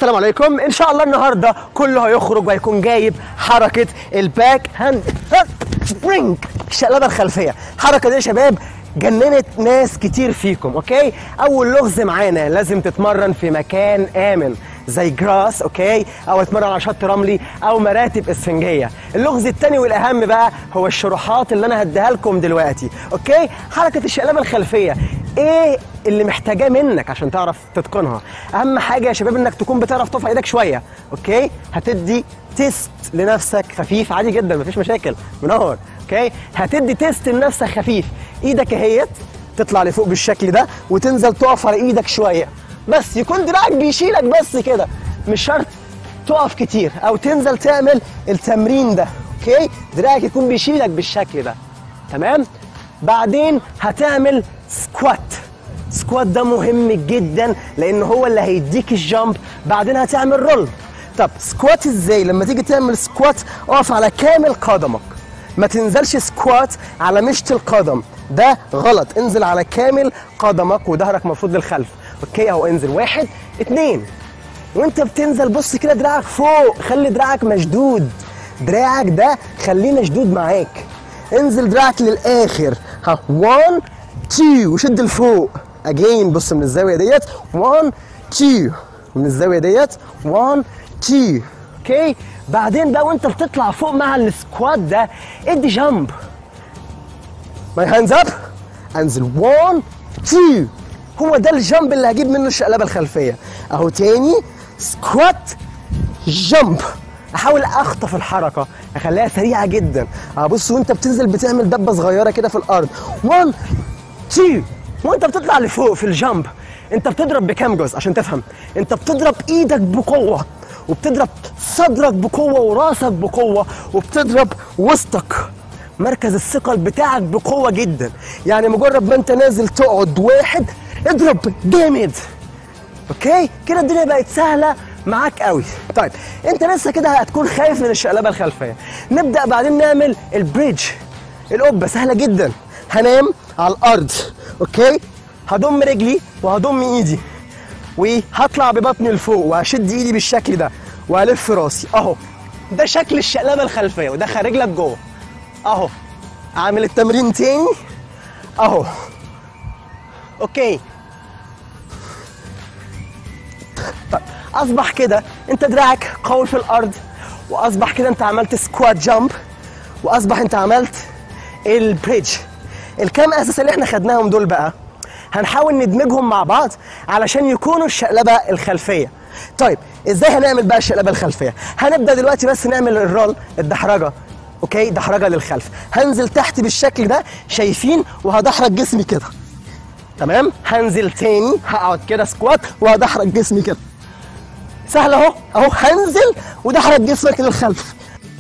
السلام عليكم ان شاء الله النهارده كله هيخرج وهيكون جايب حركه الباك هاند سبرينج الشقلبه الخلفيه الحركه دي يا شباب جننت ناس كتير فيكم اوكي اول لغز معانا لازم تتمرن في مكان امن زي جراس اوكي او اتمرن على شط رملي او مراتب اسفنجيه اللغز الثاني والاهم بقى هو الشروحات اللي انا هديها لكم دلوقتي اوكي حركه الشقلبه الخلفيه ايه اللي محتاجاه منك عشان تعرف تتقنها اهم حاجه يا شباب انك تكون بتعرف ترفع ايدك شويه اوكي هتدي تيست لنفسك خفيف عادي جدا مفيش مشاكل منور اوكي هتدي تيست لنفسك خفيف ايدك اهيت تطلع لفوق بالشكل ده وتنزل تقف على ايدك شويه بس يكون دراعك بيشيلك بس كده مش شرط تقف كتير او تنزل تعمل التمرين ده اوكي دراعك يكون بيشيلك بالشكل ده تمام بعدين هتعمل سكوات سكوات ده مهم جدا لان هو اللي هيديك الجامب بعدين هتعمل رول طب سكوات ازاي لما تيجي تعمل سكوات اقف على كامل قدمك ما تنزلش سكوات على مشط القدم ده غلط انزل على كامل قدمك وظهرك المفروض للخلف اوكي اهو انزل واحد اتنين وانت بتنزل بص كده دراعك فوق خلي دراعك مشدود دراعك ده خليه مشدود معاك انزل دراعك للاخر ها 1 2 وشد لفوق اجين بص من الزاويه ديت 1 2 من الزاويه ديت 1 2 اوكي بعدين بقى وانت بتطلع فوق مع السكوات ده ادي جامب ماي هاندز اب انزل 1 2 هو ده الجامب اللي هجيب منه الشقلبه الخلفيه اهو تاني سكوات جامب احاول اخطف الحركه اخليها سريعه جدا ابص وانت بتنزل بتعمل دبه صغيره كده في الارض 1 2 وانت بتطلع لفوق في الجامب انت بتضرب بكام جزء عشان تفهم انت بتضرب ايدك بقوه وبتضرب صدرك بقوه وراسك بقوه وبتضرب وسطك مركز الثقل بتاعك بقوه جدا يعني مجرد ما انت نازل تقعد واحد اضرب جامد اوكي كده الدنيا بقت سهله معاك قوي طيب انت لسه كده هتكون خايف من الشقلبه الخلفيه نبدا بعدين نعمل البريدج القبه سهله جدا هنام على الارض اوكي هضم رجلي وهضم ايدي وهطلع ببطني لفوق وهشد ايدي بالشكل ده وهلف راسي اهو ده شكل الشقلبه الخلفيه ودخل رجلك جوه اهو اعمل التمرين تاني اهو اوكي طب اصبح كده انت دراعك قوي في الارض واصبح كده انت عملت سكوات جامب واصبح انت عملت البريدج الكام اساس اللي احنا خدناهم دول بقى هنحاول ندمجهم مع بعض علشان يكونوا الشقلبه الخلفيه طيب ازاي هنعمل بقى الشقلبه الخلفيه هنبدا دلوقتي بس نعمل الرول الدحرجه اوكي دحرجه للخلف هنزل تحت بالشكل ده شايفين وهدحرج جسمي كده تمام هنزل تاني هقعد كده سكوات وهدحرج جسمي كده سهل اهو اهو هنزل ودحرج جسمك للخلف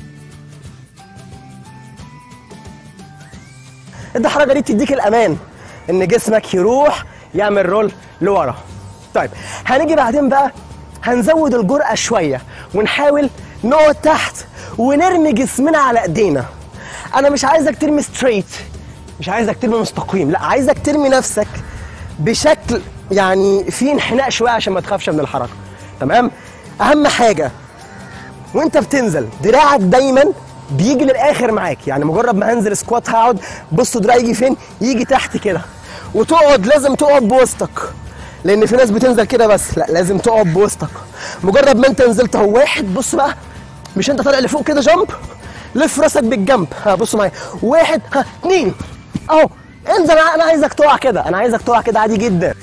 الدحرجه دي بتديك الامان ان جسمك يروح يعمل رول لورا طيب هنيجي بعدين بقى هنزود الجرأة شوية ونحاول نقعد تحت ونرمي جسمنا على ايدينا انا مش عايزك ترمي ستريت مش عايزك ترمي مستقيم لا عايزك ترمي نفسك بشكل يعني في انحناء شويه عشان ما تخافش من الحركه تمام اهم حاجه وانت بتنزل دراعك دايما بيجي للاخر معاك يعني مجرد ما هنزل سكوات هقعد بصوا دراعي يجي فين يجي تحت كده وتقعد لازم تقعد بوسطك لان في ناس بتنزل كده بس لا لازم تقعد بوسطك مجرد ما انت نزلت اهو واحد بص بقى مش انت طالع لفوق كده جامب لف راسك بالجنب ها بصوا معايا واحد ها اتنين اهو انزل انا عايزك تقع كده انا عايزك تقع كده عادي جدا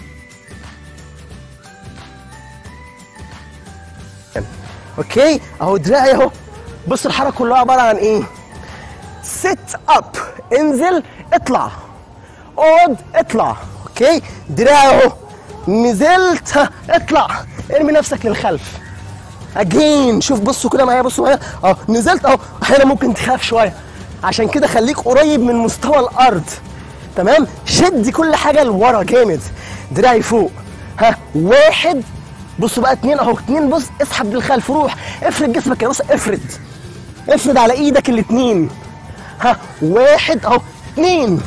اوكي اهو دراعي اهو بص الحركه كلها عباره عن ايه سيت اب انزل اطلع اقعد اطلع اوكي دراعي اهو نزلت ها اطلع ارمي نفسك للخلف اجين شوف بصوا كده معايا بصوا معايا اهو نزلت اهو احيانا ممكن تخاف شويه عشان كده خليك قريب من مستوى الارض تمام شد كل حاجه لورا جامد دراعي فوق ها واحد بصوا بقى اتنين اهو اتنين بص اسحب للخلف روح افرد جسمك يا بص افرد افرد على ايدك الاتنين ها واحد اهو اتنين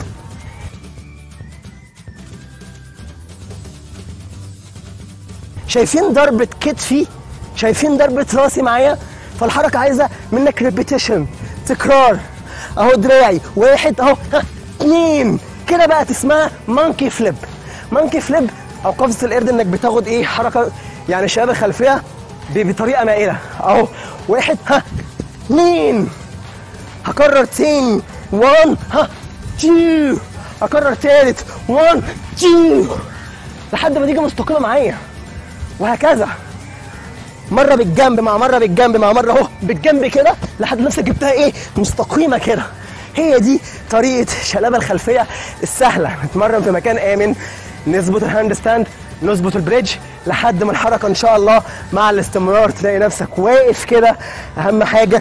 شايفين ضربه كتفي شايفين ضربه راسي معايا فالحركه عايزه منك ريبيتيشن تكرار اهو دراعي واحد اهو ها، اتنين كده بقى اسمها مانكي فليب مانكي فليب او قفزه القرد انك بتاخد ايه حركه يعني الشباب الخلفيه ب- بطريقه مائله اهو واحد ها اتنين هكرر تاني 1 ها 2 هكرر تالت 1 2 لحد ما تيجي مستقيمه معايا وهكذا مره بالجنب مع مره بالجنب مع مره اهو بالجنب كده لحد نفسك جبتها ايه مستقيمه كده هي دي طريقه شلابه الخلفيه السهله نتمرن في مكان امن نظبط الهاند ستاند نظبط البريدج لحد ما الحركه ان شاء الله مع الاستمرار تلاقي نفسك واقف كده اهم حاجه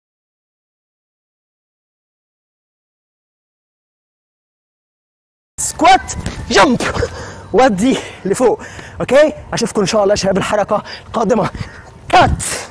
سكوات جمب ودي لفوق اوكي اشوفكم ان شاء الله يا شباب الحركه القادمه كات